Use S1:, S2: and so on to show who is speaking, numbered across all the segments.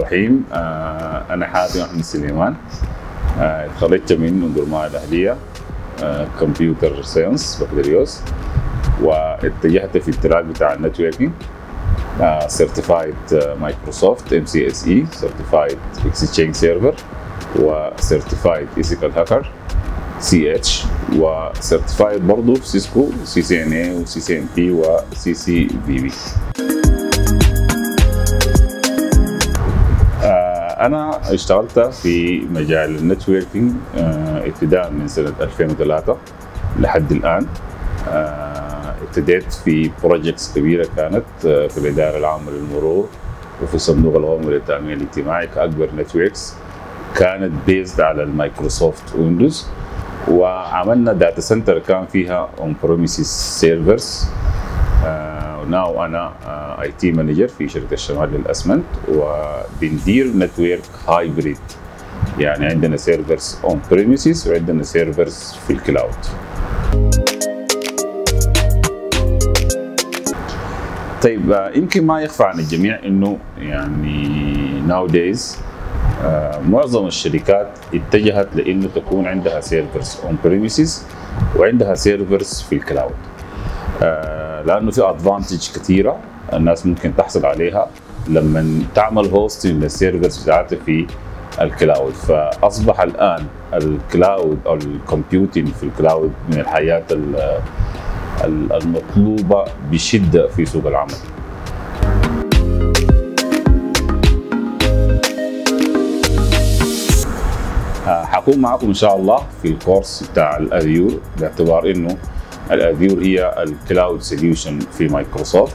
S1: الرحيم آه، أنا حاتم أحمد سليمان آه، تخرجت من الجامعة الأهلية آه، كمبيوتر ساينس بكالوريوس واتجهت في التراك بتاع النتوركينج سيرتيفايد مايكروسوفت ام سي اس اي سيرتيفايد اكسشينج سيرفر وسيرتيفايد ايثيكال هاكر سي اتش وسيرتيفايد برضه في سيسكو سي سي ان اي وسي سي ان بي وسي سي بي بي انا اشتغلت في مجال النتوركينج ابتداء من سنه 2003 لحد الان ابتديت في بروجكتس كبيره كانت في الاداره العامه للمرور وفي صندوق القومي للتامين الاجتماعي كاكبر نتوركس كانت بيزد على المايكروسوفت ويندوز وعملنا داتا سنتر كان فيها اون بريميسيس سيرفرز ناو انا اي تي مانجر في شركه الشمال للاسمنت وبندير نتورك هايبريد يعني عندنا سيرفرز اون بريميسيس وعندنا سيرفرز في الكلاود طيب يمكن ما يخفى عن الجميع انه يعني ناو دايز معظم الشركات اتجهت لانه تكون عندها سيرفرز اون بريميسيس وعندها سيرفرز في الكلاود لانه في ادفانتج كثيره الناس ممكن تحصل عليها لما تعمل هوستنج للسيرفرز بتاعتها في الكلاود فاصبح الان الكلاود او الكمبيوتنج في الكلاود من الحياه المطلوبه بشده في سوق العمل حكون معكم ان شاء الله في الكورس بتاع الاذيور باعتبار انه الاذيور هي الكلاود سوليوشن في مايكروسوفت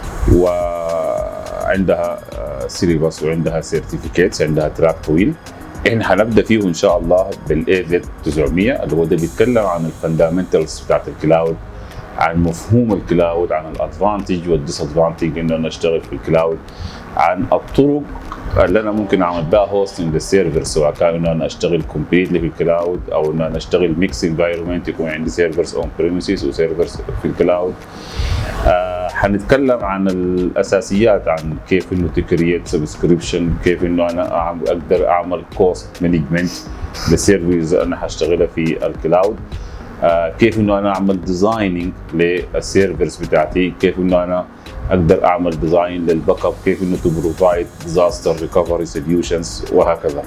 S1: وعندها سيليبس وعندها سيرتيفيكيتس عندها تراك طويل احنا حنبدا فيه ان شاء الله بالاي زد 900 اللي هو ده بيتكلم عن الفاندامنتالز بتاعت الكلاود عن مفهوم الكلاود عن الادفانتج والديسادفانتج انه انا اشتغل في الكلاود عن الطرق اللي انا ممكن اعمل بها هوستنج للسيرفر سواء كان انه انا اشتغل كومبليتلي في الكلاود او انه انا اشتغل ميكس انفايرمنت يكون عندي سيرفرز اون بريمسيس وسيرفرز في الكلاود آه حنتكلم عن الاساسيات عن كيف انه تكريت سبسكريبشن كيف انه انا اقدر اعمل كوست مانجمنت للسيرفيس انا حاشتغلها في الكلاود آه كيف انه انا اعمل ديزايننج للسيرفرز بتاعتي كيف انه انا اقدر اعمل ديزاين للباك اب كيف انه تو بروفايد ديزاستر ريكفري سوليوشنز وهكذا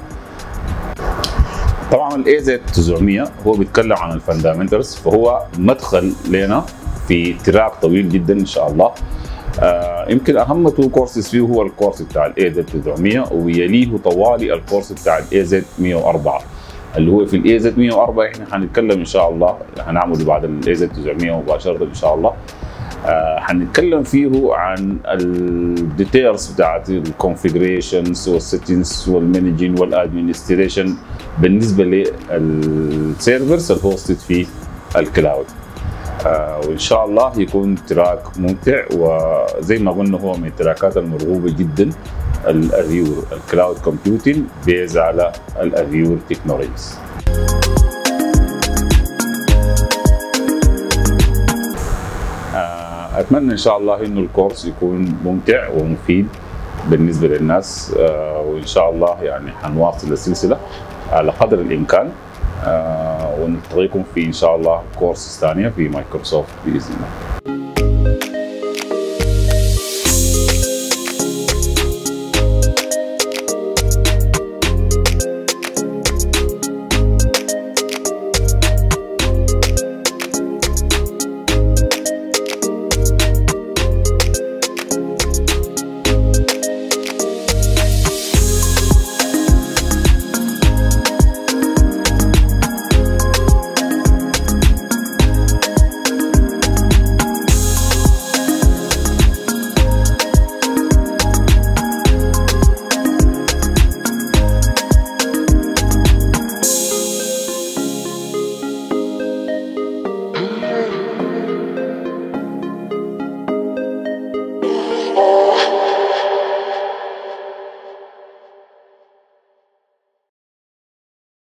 S1: طبعا الاي زد 900 هو بيتكلم عن الفاندامنتالز فهو مدخل لنا في تراك طويل جدا ان شاء الله آه يمكن اهم تو كورسز فيه هو الكورس بتاع الاي زد 900 ويليه طوالي الكورس بتاع الاي زد 104 اللي هو في الاي زد 104 احنا حنتكلم ان شاء الله هنعمله بعد الاي زد 900 مباشره ان شاء الله حنتكلم آه فيه عن الديتيلز بتاعت الكونفجريشنز والسيتنجز والمانجين والادمنستريشن بالنسبه للسيرفرز الهوستد في الكلاود آه وان شاء الله يكون تراك ممتع وزي ما قلنا هو من التراكات المرغوبه جدا الاذيور الكلاود كومبيوتنج بيز على الاذيور تكنولوجيز اتمنى ان شاء الله انه الكورس يكون ممتع ومفيد بالنسبه للناس وان شاء الله يعني حنواصل السلسله على قدر الامكان ونلتقيكم في ان شاء الله كورس ثانيه في مايكروسوفت باذن الله